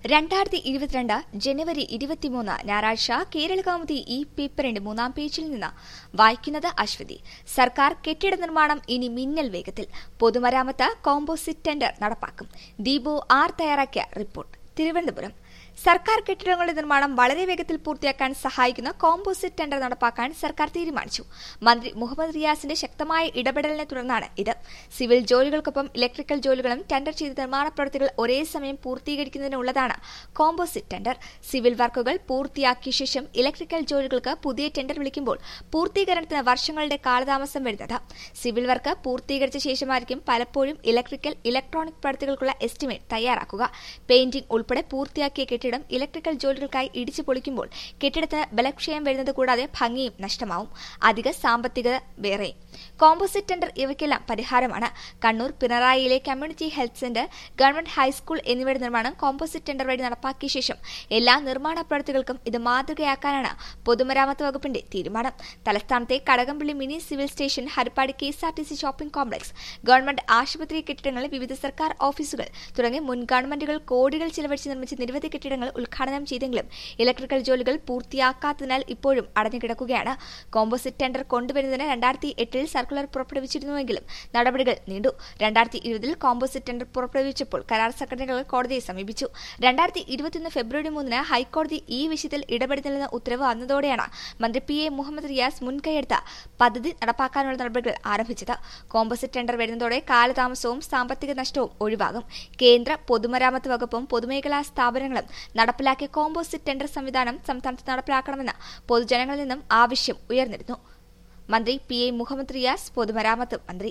രണ്ടായിരത്തി ഇരുപത്തിരണ്ട് ജനുവരി ഇരുപത്തിമൂന്ന് ഞായറാഴ്ച കേരളകൗമുദി ഈ പേപ്പറിന്റെ മൂന്നാം പേജിൽ നിന്ന് വായിക്കുന്നത് അശ്വതി സർക്കാർ കെട്ടിട നിർമ്മാണം ഇനി മിന്നൽ വേഗത്തിൽ പൊതുമരാമത്ത് കോമ്പോസിറ്റ് ടെൻഡർ നടപ്പാക്കും ദീപു ആർ തയ്യാറാക്കിയ റിപ്പോർട്ട് തിരുവനന്തപുരം സർക്കാർ കെട്ടിടങ്ങളുടെ നിർമ്മാണം വളരെ വേഗത്തിൽ പൂർത്തിയാക്കാൻ സഹായിക്കുന്ന കോമ്പോസിറ്റ് ടെൻഡർ നടപ്പാക്കാൻ സർക്കാർ തീരുമാനിച്ചു മന്ത്രി മുഹമ്മദ് റിയാസിന്റെ ശക്തമായ ഇടപെടലിനെ തുടർന്നാണ് ഇത് സിവിൽ ജോലികൾക്കൊപ്പം ഇലക്ട്രിക്കൽ ജോലികളും ടെൻഡർ ചെയ്ത നിർമ്മാണ പ്രവൃത്തികൾ ഒരേ സമയം പൂർത്തീകരിക്കുന്നതിനുള്ളതാണ് കോമ്പോസിറ്റ് ടെൻഡർ സിവിൽ വർക്കുകൾ പൂർത്തിയാക്കിയ ശേഷം ഇലക്ട്രിക്കൽ ജോലികൾക്ക് പുതിയ ടെൻഡർ വിളിക്കുമ്പോൾ പൂർത്തീകരണത്തിന് വർഷങ്ങളുടെ കാലതാമസം വരുന്നത് സിവിൽ വർക്ക് പൂർത്തീകരിച്ച ശേഷമായിരിക്കും പലപ്പോഴും ഇലക്ട്രിക്കൽ ഇലക്ട്രോണിക് പ്രവൃത്തികൾക്കുള്ള എസ്റ്റിമേറ്റ് തയ്യാറാക്കുക പെയിന്റിംഗ് ഉൾപ്പെടെ പൂർത്തിയാക്കിയ കെട്ടിടം ഇലക്ട്രിക്കൽ ജോലികൾക്കായി ഇടിച്ചു പൊളിക്കുമ്പോൾ കെട്ടിടത്തിന് ബലക്ഷയം വരുന്നത് കൂടാതെ ഭംഗിയും നഷ്ടമാവും അധിക സാമ്പത്തികത വേറെ കോമ്പോസിറ്റ് ടെൻഡർ ഇവയ്ക്കെല്ലാം പരിഹാരമാണ് കണ്ണൂർ പിണറായിയിലെ community health centre government high school എന്നിവയുടെ നിർമ്മാണം കോമ്പോസിറ്റ് ടെൻഡർ വഴി നടപ്പാക്കിയ ശേഷം എല്ലാ നിർമ്മാണ പ്രവൃത്തികൾക്കും ഇത് മാതൃകയാക്കാനാണ് പൊതുമരാമത്ത് വകുപ്പിന്റെ തീരുമാനം തലസ്ഥാനത്തെ Kadakampally mini civil station Harippad K S R T C shopping complex government ആശുപത്രി കെട്ടിടങ്ങൾ വിവിധ സർക്കാർ ഓഫീസുകൾ തുടങ്ങി മുൻ ഗവൺമെന്റുകൾ കോടികൾ ചിലവഴിച്ച് നിർമ്മിച്ച നിരവധി കെട്ടിടങ്ങൾ ഉദ്ഘാടനം ചെയ്തെങ്കിലും ഇലക്ട്രിക്കൽ ജോലികൾ പൂർത്തിയാക്കാത്തതിനാൽ ഇപ്പോഴും അടഞ്ഞുകിടക്കുകയാണ് കോമ്പോസിറ്റ് ടെൻഡർ കൊണ്ടുവരുന്നതിന് രണ്ടായിരത്തി എട്ടിൽ സർക്കുലർ പുറപ്പെടുവിച്ചിരുന്നുവെങ്കിലും നടപടികൾ നീണ്ടു രണ്ടായിരത്തി ഇരുപതിൽ കോമ്പോസിറ്റ് ടെൻഡർ പുറപ്പെടുവിച്ചപ്പോൾ കരാർ സംഘടനകൾ കോടതിയെ സമീപിച്ചു രണ്ടായിരത്തി ഇരുപത്തിയൊന്ന് ഫെബ്രുവരി മൂന്നിന് ഹൈക്കോടതി ഈ വിഷയത്തിൽ ഇടപെടുന്നില്ലെന്ന ഉത്തരവ് വന്നതോടെയാണ് മന്ത്രി പി എ മുഹമ്മദ് റിയാസ് മുൻകൈയെടുത്ത പദ്ധതി നടപ്പാക്കാനുള്ള നടപടികൾ ആരംഭിച്ചത് കോമ്പോസിറ്റ് ടെൻഡർ വരുന്നതോടെ കാലതാമസവും സാമ്പത്തിക നഷ്ടവും ഒഴിവാകും കേന്ദ്ര പൊതുമരാമത്ത് വകുപ്പും പൊതുമേഖലാ സ്ഥാപനങ്ങളും നടപ്പിലാക്കിയ കോമ്പോസിറ്റ് ടെൻഡർ സംവിധാനം സംസ്ഥാനത്ത് നടപ്പിലാക്കണമെന്ന് പൊതുജനങ്ങളിൽ നിന്നും ആവശ്യം ഉയർന്നിരുന്നു മന്ത്രി പി എ മുഹമ്മദ് റിയാസ് പൊതുമരാമത്ത് മന്ത്രി